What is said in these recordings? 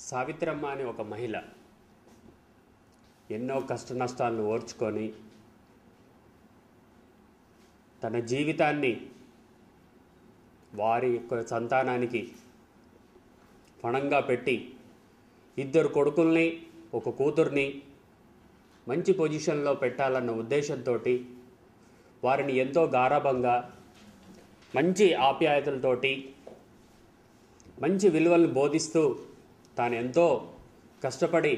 సావిత్రమ్మ అనే ఒక మహిళ ఎన్నో కష్ట నష్టాలను ఓర్చుకొని తన జీవితాన్ని వారి యొక్క సంతానానికి పణంగా పెట్టి ఇద్దరు కొడుకుల్ని ఒక కూతుర్ని మంచి పొజిషన్లో పెట్టాలన్న ఉద్దేశంతో వారిని ఎంతో గారాభంగా మంచి ఆప్యాయతలతోటి మంచి విలువలను బోధిస్తూ తాను ఎంతో కష్టపడి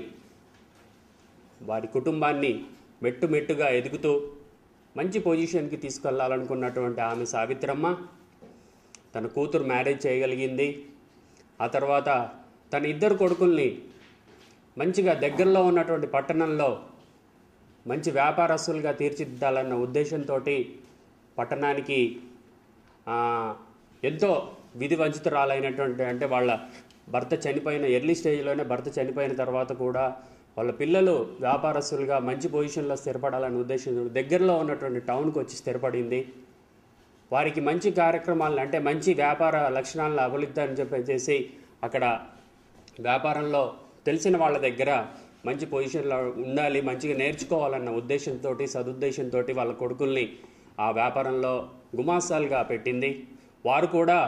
వారి కుటుంబాన్ని మెట్టు మెట్టుగా ఎదుగుతూ మంచి పొజిషన్కి తీసుకెళ్లాలనుకున్నటువంటి ఆమె సావిత్రమ్మ తన కూతురు మ్యారేజ్ చేయగలిగింది ఆ తర్వాత తన ఇద్దరు కొడుకుల్ని మంచిగా దగ్గరలో ఉన్నటువంటి పట్టణంలో మంచి వ్యాపారస్తులుగా తీర్చిదిద్దాలన్న ఉద్దేశంతో పట్టణానికి ఆ, ఎంతో విధి వంచితురాలైనటువంటి అంటే వాళ్ళ భర్త చనిపోయిన ఎర్లీ స్టేజ్లోనే భర్త చనిపోయిన తర్వాత కూడా వాళ్ళ పిల్లలు వ్యాపారస్తులుగా మంచి పొజిషన్లో స్థిరపడాలనే ఉద్దేశంతో దగ్గరలో ఉన్నటువంటి టౌన్కి వచ్చి స్థిరపడింది వారికి మంచి కార్యక్రమాలను అంటే మంచి వ్యాపార లక్షణాలను అభివృద్ధి చెప్పేసి అక్కడ వ్యాపారంలో తెలిసిన వాళ్ళ దగ్గర మంచి పొజిషన్లో ఉండాలి మంచిగా నేర్చుకోవాలన్న ఉద్దేశంతో సదుద్దేశంతో వాళ్ళ కొడుకుల్ని ఆ వ్యాపారంలో గుమాస్తాలుగా పెట్టింది వారు కూడా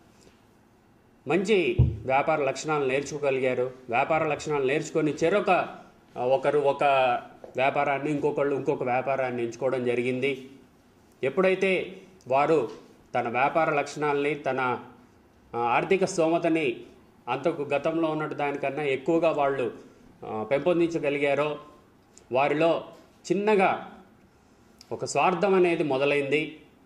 మంచి వ్యాపార లక్షణాలు నేర్చుకోగలిగారు వ్యాపార లక్షణాలు నేర్చుకొని చెరొక ఒకరు ఒక వ్యాపారాన్ని ఇంకొకళ్ళు ఇంకొక వ్యాపారాన్ని ఎంచుకోవడం జరిగింది ఎప్పుడైతే వారు తన వ్యాపార లక్షణాలని తన ఆ, ఆర్థిక స్తోమతని అంతకు గతంలో ఉన్నట్టు దానికన్నా ఎక్కువగా వాళ్ళు ఆ, పెంపొందించగలిగారో వారిలో చిన్నగా ఒక స్వార్థం అనేది మొదలైంది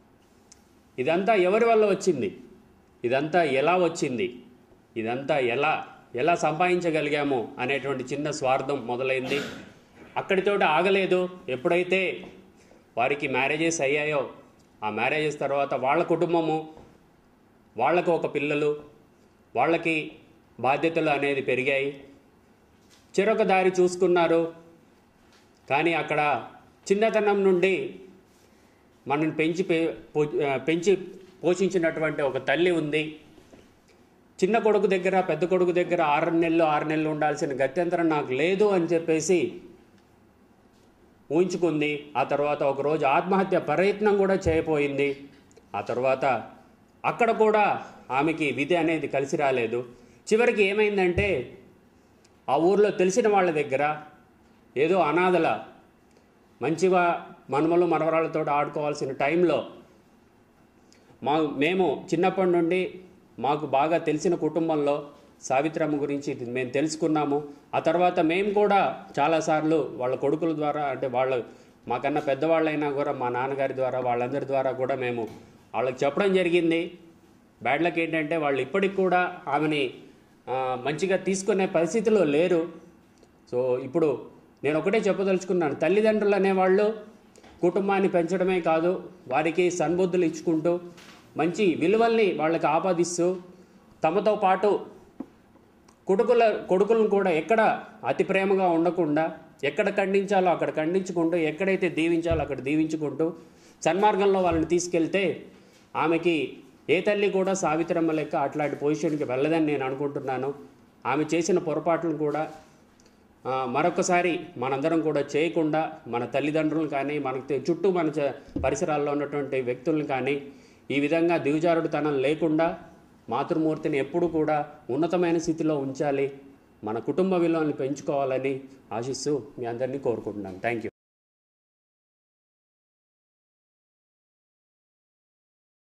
ఇదంతా ఎవరి వల్ల వచ్చింది ఇదంతా ఎలా వచ్చింది ఇదంతా ఎలా ఎలా సంపాదించగలిగాము అనేటువంటి చిన్న స్వార్థం మొదలైంది అక్కడితోటి ఆగలేదు ఎప్పుడైతే వారికి మ్యారేజెస్ అయ్యాయో ఆ మ్యారేజెస్ తర్వాత వాళ్ళ కుటుంబము వాళ్ళకు ఒక పిల్లలు వాళ్ళకి బాధ్యతలు అనేది పెరిగాయి చెరొక దారి చూసుకున్నారు కానీ అక్కడ చిన్నతనం నుండి మనల్ని పెంచి పే- పో- ఆ, పెంచి పోషించినటువంటి ఒక తల్లి ఉంది చిన్న కొడుకు దగ్గర పెద్ద కొడుకు దగ్గర ఆరు నెలలు ఆరు నెలలు ఉండాల్సిన గత్యంతరం నాకు లేదు అని చెప్పేసి ఊహించుకుంది ఆ తర్వాత ఒకరోజు ఆత్మహత్య ప్రయత్నం కూడా చేయపోయింది ఆ తర్వాత అక్కడ కూడా ఆమెకి విధి అనేది కలిసి రాలేదు చివరికి ఏమైందంటే ఆ ఊర్లో తెలిసిన వాళ్ళ దగ్గర ఏదో అనాథల మంచిగా మనమలు మనవరాళ్ళతో ఆడుకోవాల్సిన టైంలో మా మేము చిన్నప్పటి నుండి మాకు బాగా తెలిసిన కుటుంబంలో సావిత్రమ్మ గురించి ఇది మేము తెలుసుకున్నాము ఆ తర్వాత మేము కూడా చాలాసార్లు వాళ్ళ కొడుకుల ద్వారా అంటే వాళ్ళ మాకన్నా పెద్దవాళ్ళైనా కూడా మా నాన్నగారి ద్వారా వాళ్ళందరి ద్వారా కూడా మేము వాళ్ళకి చెప్పడం జరిగింది బ్యాడ్ లక్ ఏంటంటే వాళ్ళు ఇప్పటికి కూడా ఆమెని ఆ, మంచిగా తీసుకునే పరిస్థితిలో లేరు సో ఇప్పుడు నేను ఒకటే చెప్పదలుచుకున్నాను తల్లిదండ్రులు అనేవాళ్ళు కుటుంబాన్ని పెంచడమే కాదు వారికి సన్బుద్ధులు ఇచ్చుకుంటూ మంచి విలువల్ని వాళ్ళకి ఆపాదిస్తూ తమతో పాటు కొడుకుల కొడుకులను కూడా ఎక్కడ అతి ప్రేమగా ఉండకుండా ఎక్కడ ఖండించాలో అక్కడ ఖండించుకుంటూ ఎక్కడైతే దీవించాలో అక్కడ దీవించుకుంటూ సన్మార్గంలో వాళ్ళని తీసుకెళ్తే ఆమెకి ఏ తల్లి కూడా సావిత్రమ్మ లెక్క అట్లాంటి పొజిషన్కి వెళ్ళదని నేను అనుకుంటున్నాను ఆమె చేసిన పొరపాట్లను కూడా ఆ, మరొకసారి మనందరం కూడా చేయకుండా మన తల్లిదండ్రులు కానీ మనకు తె- చుట్టూ మన చ- పరిసరాల్లో ఉన్నటువంటి వ్యక్తులను కానీ ఈ విధంగా దిగుజారుడుతనం లేకుండా మాతృమూర్తిని ఎప్పుడు కూడా ఉన్నతమైన స్థితిలో ఉంచాలి మన కుటుంబ విలువలను పెంచుకోవాలని ఆశిస్తూ మీ అందరినీ కోరుకుంటున్నాను థ్యాంక్ యూ